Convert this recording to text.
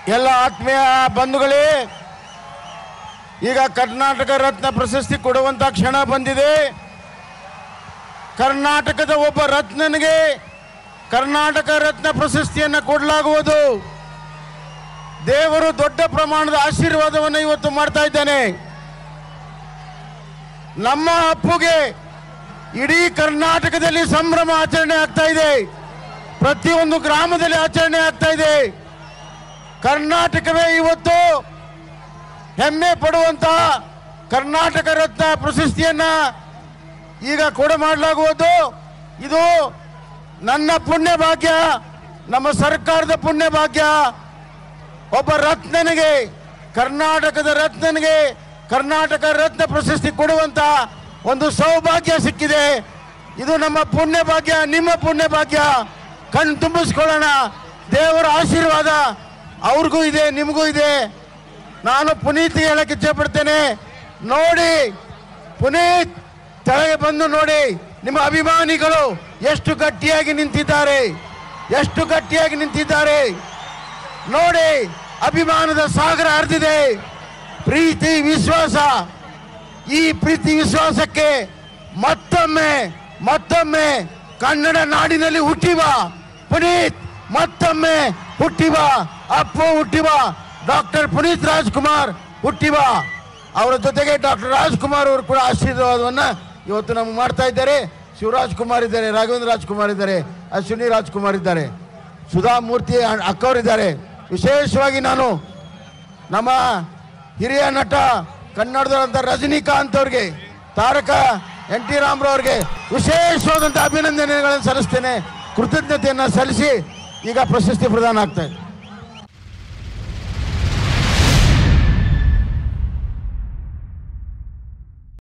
ಎಲ್ಲ ಆತ್ಮೀಯ ಬಂಧುಗಳೇ ಈಗ ಕರ್ನಾಟಕ ರತ್ನ ಪ್ರಶಸ್ತಿ ಕೊಡುವಂತ ಕ್ಷಣ ಬಂದಿದೆ ಕರ್ನಾಟಕದ ಒಬ್ಬ ರತ್ನನಿಗೆ ಕರ್ನಾಟಕ ರತ್ನ ಪ್ರಶಸ್ತಿಯನ್ನು ಕೊಡಲಾಗುವುದು ದೇವರು ದೊಡ್ಡ ಪ್ರಮಾಣದ ಆಶೀರ್ವಾದವನ್ನು ಇವತ್ತು ಮಾಡ್ತಾ ಇದ್ದಾನೆ ನಮ್ಮ ಅಪ್ಪುಗೆ ಇಡೀ ಕರ್ನಾಟಕದಲ್ಲಿ ಸಂಭ್ರಮ ಆಚರಣೆ ಆಗ್ತಾ ಇದೆ ಪ್ರತಿಯೊಂದು ಗ್ರಾಮದಲ್ಲಿ ಆಚರಣೆ ಆಗ್ತಾ ಇದೆ ಕರ್ನಾಟಕವೇ ಇವತ್ತು ಹೆಮ್ಮೆ ಪಡುವಂತ ಕರ್ನಾಟಕ ರತ್ನ ಪ್ರಶಸ್ತಿಯನ್ನ ಈಗ ಕೊಡ ಮಾಡಲಾಗುವುದು ಇದು ನನ್ನ ಪುಣ್ಯ ಭಾಗ್ಯ ನಮ್ಮ ಸರ್ಕಾರದ ಪುಣ್ಯ ಭಾಗ್ಯ ಒಬ್ಬ ರತ್ನನಿಗೆ ಕರ್ನಾಟಕದ ರತ್ನನಿಗೆ ಕರ್ನಾಟಕ ರತ್ನ ಪ್ರಶಸ್ತಿ ಕೊಡುವಂತ ಒಂದು ಸೌಭಾಗ್ಯ ಸಿಕ್ಕಿದೆ ಇದು ನಮ್ಮ ಪುಣ್ಯ ಭಾಗ್ಯ ನಿಮ್ಮ ಪುಣ್ಯ ಭಾಗ್ಯ ಕಣ್ ತುಂಬಿಸ್ಕೊಳ್ಳೋಣ ದೇವರ ಆಶೀರ್ವಾದ ಅವ್ರಿಗೂ ಇದೆ ನಿಮಗೂ ಇದೆ ನಾನು ಪುನೀತ್ ಹೇಳಕ್ಕೆ ಇಚ್ಛೆಪಡ್ತೇನೆ ನೋಡಿ ಪುನೀತ್ ತೆಳಗೆ ಬಂದು ನೋಡಿ ನಿಮ್ಮ ಅಭಿಮಾನಿಗಳು ಎಷ್ಟು ಗಟ್ಟಿಯಾಗಿ ನಿಂತಿದ್ದಾರೆ ಎಷ್ಟು ಗಟ್ಟಿಯಾಗಿ ನಿಂತಿದ್ದಾರೆ ನೋಡಿ ಅಭಿಮಾನದ ಸಾಗರ ಹರಿದಿದೆ ಪ್ರೀತಿ ವಿಶ್ವಾಸ ಈ ಪ್ರೀತಿ ವಿಶ್ವಾಸಕ್ಕೆ ಮತ್ತೊಮ್ಮೆ ಮತ್ತೊಮ್ಮೆ ಕನ್ನಡ ನಾಡಿನಲ್ಲಿ ಹುಟ್ಟಿವ ಪುನೀತ್ ಮತ್ತೊಮ್ಮೆ ಹುಟ್ಟಿವ ಅಪ್ಪು ಹುಟ್ಟಿವ ಡಾಕ್ಟರ್ ಪುನೀತ್ ರಾಜ್ಕುಮಾರ್ ಹುಟ್ಟಿವ ಅವರ ಜೊತೆಗೆ ಡಾಕ್ಟರ್ ರಾಜ್ಕುಮಾರ್ ಅವರು ಕೂಡ ಆಶೀರ್ವಾದವನ್ನ ಇವತ್ತು ನಮ್ಗೆ ಮಾಡ್ತಾ ಇದ್ದಾರೆ ಶಿವರಾಜ್ ಕುಮಾರ್ ಇದ್ದಾರೆ ರಾಘವೇಂದ್ರ ರಾಜ್ಕುಮಾರ್ ಇದ್ದಾರೆ ಅಶ್ವಿನಿ ರಾಜ್ಕುಮಾರ್ ಇದ್ದಾರೆ ಸುಧಾಮೂರ್ತಿ ಅಕ್ಕವರಿದ್ದಾರೆ ವಿಶೇಷವಾಗಿ ನಾನು ನಮ್ಮ ಹಿರಿಯ ನಟ ಕನ್ನಡದಂತ ರಜನಿಕಾಂತ್ ಅವ್ರಿಗೆ ತಾರಕ ಎನ್ ಟಿ ರಾಮರವ್ರಿಗೆ ವಿಶೇಷವಾದಂಥ ಅಭಿನಂದನೆಗಳನ್ನು ಸಲ್ಲಿಸ್ತೇನೆ ಕೃತಜ್ಞತೆಯನ್ನು ಸಲ್ಲಿಸಿ ಈಗ ಪ್ರಶಸ್ತಿ ಪ್ರದಾನ ಆಗ್ತಾ ಇದೆ